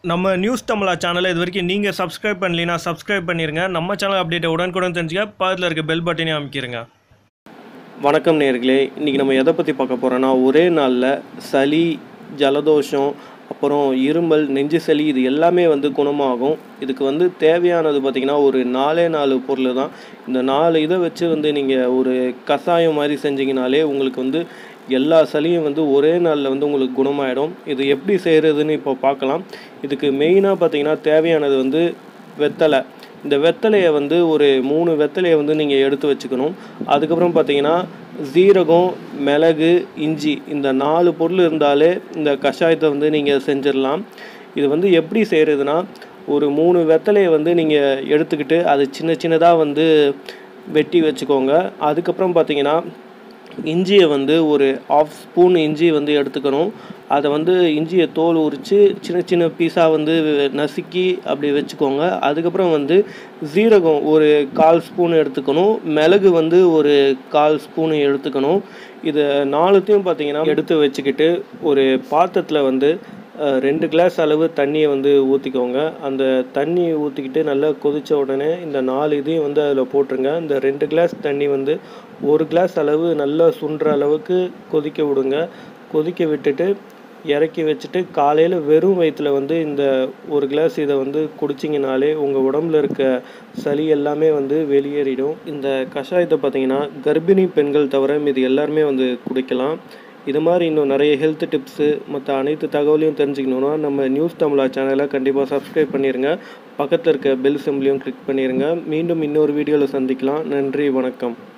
நம்ம நியூஸ் தமிழா சேனலை இது வரைக்கும் நீங்கள் சப்ஸ்கிரைப் பண்ணலைன்னா சப்ஸ்கிரைப் பண்ணிடுங்க நம்ம சேனல் அப்டேட்டை உடனுக்குடன் தெரிஞ்சுக்க பக்கத்தில் இருக்க பெல் பட்டனையும் அமைக்கிருங்க வணக்கம் நேர்களே இன்றைக்கி நம்ம எதை பற்றி பார்க்க போகிறோன்னா ஒரே நாளில் சளி ஜலதோஷம் அப்புறம் இருமல் நெஞ்சு சளி இது எல்லாமே வந்து குணமாகும் இதுக்கு வந்து தேவையானது பார்த்திங்கன்னா ஒரு நாலே நாலு பொருள் தான் இந்த நாலு இதை வச்சு வந்து நீங்கள் ஒரு கஷாயம் மாதிரி செஞ்சீங்கனாலே உங்களுக்கு வந்து எல்லா சளியும் வந்து ஒரே நாளில் வந்து உங்களுக்கு குணமாயிடும் இது எப்படி செய்கிறதுன்னு இப்போ பார்க்கலாம் இதுக்கு மெயினாக பார்த்தீங்கன்னா தேவையானது வந்து வெத்தலை இந்த வெத்தலையை வந்து ஒரு மூணு வெத்தலையை வந்து நீங்கள் எடுத்து வச்சுக்கணும் அதுக்கப்புறம் பார்த்தீங்கன்னா சீரகம் மிளகு இஞ்சி இந்த நாலு பொருள் இருந்தாலே இந்த கஷாயத்தை வந்து நீங்கள் செஞ்சிடலாம் இது வந்து எப்படி செய்கிறதுனா ஒரு மூணு வெத்தலையை வந்து நீங்கள் எடுத்துக்கிட்டு அது சின்ன சின்னதாக வந்து வெட்டி வச்சுக்கோங்க அதுக்கப்புறம் பார்த்தீங்கன்னா இஞ்சியை வந்து ஒரு ஆஃப் ஸ்பூன் இஞ்சி வந்து எடுத்துக்கணும் அதை வந்து இஞ்சியை தோல் உரித்து சின்ன சின்ன பீஸாக வந்து நசுக்கி அப்படி வச்சுக்கோங்க அதுக்கப்புறம் வந்து சீரகம் ஒரு கால் ஸ்பூன் எடுத்துக்கணும் மிளகு வந்து ஒரு கால் ஸ்பூன் எடுத்துக்கணும் இதை நாலுத்தையும் பார்த்தீங்கன்னா எடுத்து வச்சுக்கிட்டு ஒரு பாத்திரத்தில் வந்து அஹ், ரெண்டு கிளாஸ் அளவு தண்ணியை வந்து ஊற்றிக்கோங்க அந்த தண்ணி ஊற்றிக்கிட்டு நல்லா கொதித்த உடனே இந்த நாலு இதையும் வந்து அதில் போட்டுருங்க இந்த ரெண்டு கிளாஸ் தண்ணி வந்து ஒரு கிளாஸ் அளவு நல்லா சுண்டுற அளவுக்கு கொதிக்க விடுங்க கொதிக்க விட்டுட்டு இறக்கி வச்சுட்டு காலையில் வெறும் வயிற்றுல வந்து இந்த ஒரு கிளாஸ் இதை வந்து குடிச்சிங்கனாலே உங்கள் உடம்புல இருக்க சளி எல்லாமே வந்து வெளியேறிடும் இந்த கஷாயத்தை பார்த்தீங்கன்னா கர்ப்பிணி பெண்கள் தவிர மீது எல்லாருமே வந்து குடிக்கலாம் இது மாதிரி இன்னும் நிறைய ஹெல்த் டிப்ஸு மற்ற அனைத்து தகவலையும் தெரிஞ்சுக்கணுன்னா நம்ம நியூஸ் தமிழா சேனலை கண்டிப்பாக சப்ஸ்கிரைப் பண்ணிடுங்க பக்கத்தில் இருக்க பெல் சிம்பிளையும் கிளிக் பண்ணிடுங்க மீண்டும் இன்னொரு வீடியோவில் சந்திக்கலாம் நன்றி வணக்கம்